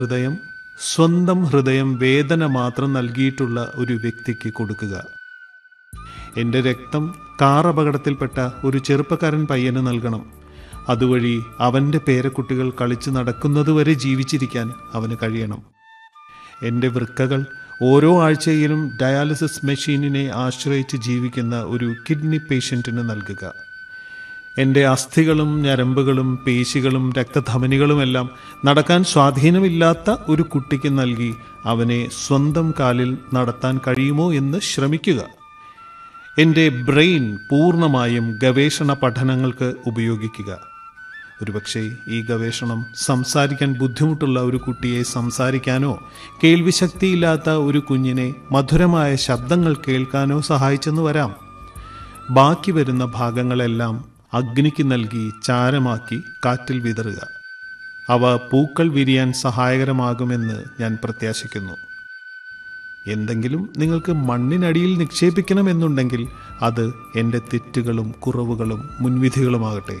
ഹൃദയം സ്വന്തം ഹൃദയം വേദന മാത്രം നൽകിയിട്ടുള്ള ഒരു വ്യക്തിക്ക് കൊടുക്കുക എൻ്റെ രക്തം കാർ അപകടത്തിൽപ്പെട്ട ഒരു ചെറുപ്പക്കാരൻ പയ്യന് നൽകണം അതുവഴി അവൻ്റെ പേരക്കുട്ടികൾ കളിച്ചു നടക്കുന്നതുവരെ ജീവിച്ചിരിക്കാൻ അവന് കഴിയണം എൻ്റെ വൃക്കകൾ ഓരോ ആഴ്ചയിലും ഡയാലിസിസ് മെഷീനിനെ ആശ്രയിച്ച് ജീവിക്കുന്ന ഒരു കിഡ്നി പേഷ്യൻറ്റിന് നൽകുക എൻ്റെ അസ്ഥികളും ഞരമ്പുകളും പേശികളും രക്തധമനികളുമെല്ലാം നടക്കാൻ സ്വാധീനമില്ലാത്ത ഒരു കുട്ടിക്ക് നൽകി അവനെ സ്വന്തം കാലിൽ നടത്താൻ കഴിയുമോ എന്ന് ശ്രമിക്കുക എൻ്റെ ബ്രെയിൻ പൂർണ്ണമായും ഗവേഷണ പഠനങ്ങൾക്ക് ഉപയോഗിക്കുക ഒരുപക്ഷെ ഈ ഗവേഷണം സംസാരിക്കാൻ ബുദ്ധിമുട്ടുള്ള ഒരു കുട്ടിയെ സംസാരിക്കാനോ കേൾവിശക്തിയില്ലാത്ത ഒരു കുഞ്ഞിനെ മധുരമായ ശബ്ദങ്ങൾ കേൾക്കാനോ സഹായിച്ചെന്ന് വരാം ബാക്കി വരുന്ന ഭാഗങ്ങളെല്ലാം അഗ്നിക്ക് നൽകി ചാരമാക്കി കാറ്റിൽ വിതറുക അവ പൂക്കൾ വിരിയാൻ സഹായകരമാകുമെന്ന് ഞാൻ പ്രത്യാശിക്കുന്നു എന്തെങ്കിലും നിങ്ങൾക്ക് മണ്ണിനടിയിൽ നിക്ഷേപിക്കണമെന്നുണ്ടെങ്കിൽ അത് എൻ്റെ തെറ്റുകളും കുറവുകളും മുൻവിധികളുമാകട്ടെ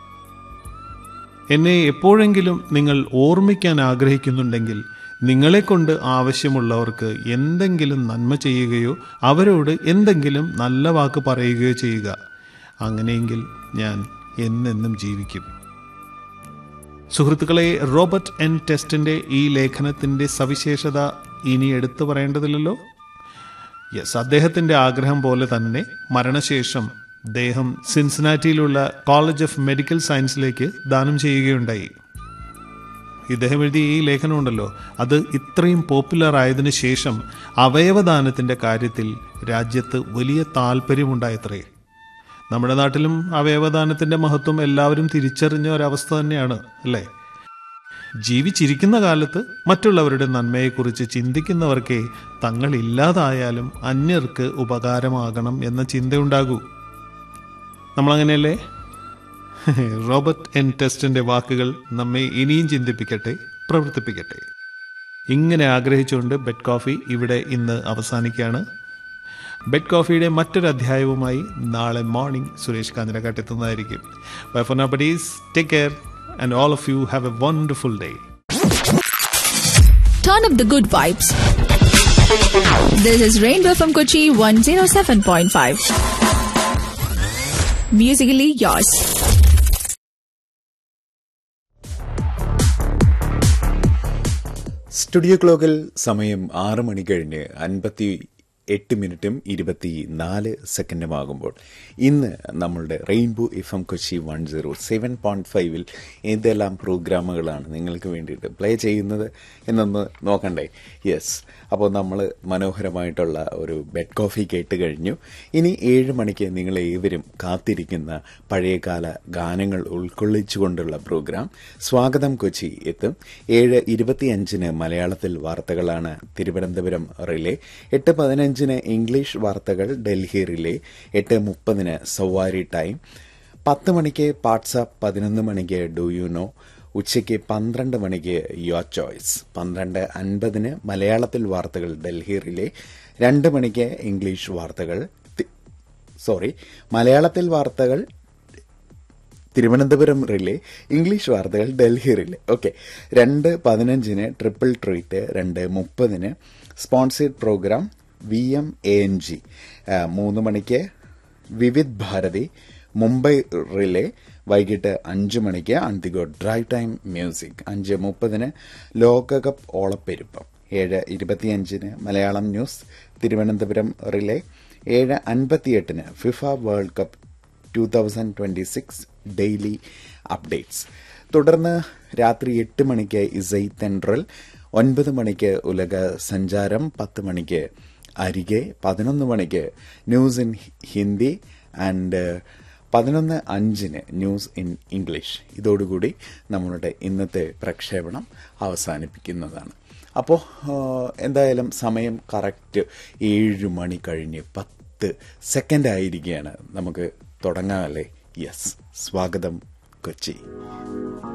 എന്നെ എപ്പോഴെങ്കിലും നിങ്ങൾ ഓർമ്മിക്കാൻ ആഗ്രഹിക്കുന്നുണ്ടെങ്കിൽ നിങ്ങളെക്കൊണ്ട് ആവശ്യമുള്ളവർക്ക് എന്തെങ്കിലും നന്മ ചെയ്യുകയോ അവരോട് എന്തെങ്കിലും നല്ല വാക്ക് പറയുകയോ ചെയ്യുക അങ്ങനെയെങ്കിൽ ഞാൻ എന്നെന്നും ജീവിക്കും സുഹൃത്തുക്കളെ റോബർട്ട് എൻ ടെസ്റ്റിൻ്റെ ഈ ലേഖനത്തിൻ്റെ സവിശേഷത ഇനി എടുത്തു പറയേണ്ടതില്ലല്ലോ യെസ് അദ്ദേഹത്തിൻ്റെ ആഗ്രഹം പോലെ തന്നെ മരണശേഷം അദ്ദേഹം സിൻസിനാറ്റിയിലുള്ള കോളേജ് ഓഫ് മെഡിക്കൽ സയൻസിലേക്ക് ദാനം ചെയ്യുകയുണ്ടായി ഇദ്ദേഹം എഴുതിയ ഈ ലേഖനമുണ്ടല്ലോ അത് ഇത്രയും പോപ്പുലർ ആയതിനു ശേഷം അവയവദാനത്തിൻ്റെ കാര്യത്തിൽ രാജ്യത്ത് വലിയ താല്പര്യമുണ്ടായത്രേ നമ്മുടെ നാട്ടിലും അവയവദാനത്തിൻ്റെ മഹത്വം എല്ലാവരും തിരിച്ചറിഞ്ഞ ഒരവസ്ഥ തന്നെയാണ് അല്ലേ ജീവിച്ചിരിക്കുന്ന കാലത്ത് മറ്റുള്ളവരുടെ നന്മയെക്കുറിച്ച് ചിന്തിക്കുന്നവർക്കേ തങ്ങൾ ഇല്ലാതായാലും അന്യർക്ക് ഉപകാരമാകണം എന്ന ചിന്തയുണ്ടാകൂ നമ്മളങ്ങനെയല്ലേ റോബർട്ട് എൻ ടെസ്റ്റിന്റെ വാക്കുകൾ നമ്മെ ഇനിയും ചിന്തിപ്പിക്കട്ടെ പ്രവർത്തിപ്പിക്കട്ടെ ഇങ്ങനെ ആഗ്രഹിച്ചുകൊണ്ട് ബെഡ് കോഫി ഇവിടെ ഇന്ന് അവസാനിക്കുകയാണ് ബെഡ് കോഫിയുടെ മറ്റൊരു അധ്യായവുമായി നാളെ മോർണിംഗ് സുരേഷ് കാഞ്ഞിരക്കാട്ട് എത്തുന്നതായിരിക്കും bye for now buddies take care and all of you have a wonderful day Turn up the good vibes. This is Rainbow from Kochi 107.5. Musically yours. Studio ക്ലോക്കിൽ സമയം ആറ് മണി കഴിഞ്ഞ് അൻപത്തി എട്ട് മിനിറ്റും ഇരുപത്തി നാല് സെക്കൻഡുമാകുമ്പോൾ ഇന്ന് നമ്മളുടെ rainbow F M Kochi one zero seven point ഫൈവിൽ ഏതെല്ലാം പ്രോഗ്രാമുകളാണ് നിങ്ങൾക്ക് വേണ്ടിയിട്ട് പ്ലേ ചെയ്യുന്നത് എന്നൊന്ന് നോക്കണ്ടേ യെസ് അപ്പോൾ നമ്മൾ മനോഹരമായിട്ടുള്ള ഒരു ബെഡ് കോഫി കേട്ട് കഴിഞ്ഞു ഇനി ഏഴ് മണിക്ക് നിങ്ങൾ ഏവരും കാത്തിരിക്കുന്ന പഴയകാല ഗാനങ്ങൾ ഉൾക്കൊള്ളിച്ചുകൊണ്ടുള്ള പ്രോഗ്രാം സ്വാഗതം കൊച്ചി എത്തും ഏഴ് ഇരുപത്തിയഞ്ചിന് മലയാളത്തിൽ വാർത്തകളാണ് തിരുവനന്തപുരം റിലേ എട്ട് പതിനഞ്ചിന് ഇംഗ്ലീഷ് വാർത്തകൾ ഡൽഹി റിലേ എട്ട് മുപ്പതിന് സവാരി ടൈം പത്ത് മണിക്ക് വാട്സാപ്പ് പതിനൊന്ന് മണിക്ക് ഡു യു നോ ഉച്ചയ്ക്ക് പന്ത്രണ്ട് മണിക്ക് യുവർ ചോയ്സ് പന്ത്രണ്ട് അൻപതിന് മലയാളത്തിൽ വാർത്തകൾ ഡൽഹി റിലേ രണ്ട് മണിക്ക് ഇംഗ്ലീഷ് വാർത്തകൾ സോറി മലയാളത്തിൽ വാർത്തകൾ തിരുവനന്തപുരം റിലേ ഇംഗ്ലീഷ് വാർത്തകൾ ഡൽഹി റിലേ ഓക്കെ രണ്ട് പതിനഞ്ചിന് ട്രിപ്പിൾ ട്രീറ്റ് രണ്ട് മുപ്പതിന് sponsored program V M A N G മൂന്ന് മണിക്ക് വിവിധ് ഭാരതി മുംബൈ റിലേ വൈകിട്ട് അഞ്ച് മണിക്ക് അന്തിഗോ ഡ്രൈവ് ടൈം മ്യൂസിക് അഞ്ച് മുപ്പതിന് ലോകകപ്പ് ഓളപ്പെരുപ്പം ഏഴ് ഇരുപത്തിയഞ്ചിന് മലയാളം ന്യൂസ് തിരുവനന്തപുരം റിലേ ഏഴ് അൻപത്തിയെട്ടിന് FIFA world cup two thousand twenty six daily updates തുടർന്ന് രാത്രി എട്ട് മണിക്ക് ഇസൈ തെൻട്രൽ ഒൻപത് മണിക്ക് ഉലക സഞ്ചാരം പത്ത് മണിക്ക് അരികെ പതിനൊന്ന് മണിക്ക് ന്യൂസ് ഇൻ ഹിന്ദി ആൻഡ് പതിനൊന്ന് അഞ്ചിന് ന്യൂസ് ഇൻ ഇംഗ്ലീഷ് ഇതോടുകൂടി നമ്മളുടെ ഇന്നത്തെ പ്രക്ഷേപണം അവസാനിപ്പിക്കുന്നതാണ് അപ്പോൾ എന്തായാലും സമയം കറക്റ്റ് ഏഴ് മണി കഴിഞ്ഞ് പത്ത് സെക്കൻഡ് ആയിരിക്കുകയാണ് നമുക്ക് തുടങ്ങാമല്ലേ യെസ് സ്വാഗതം കൊച്ചി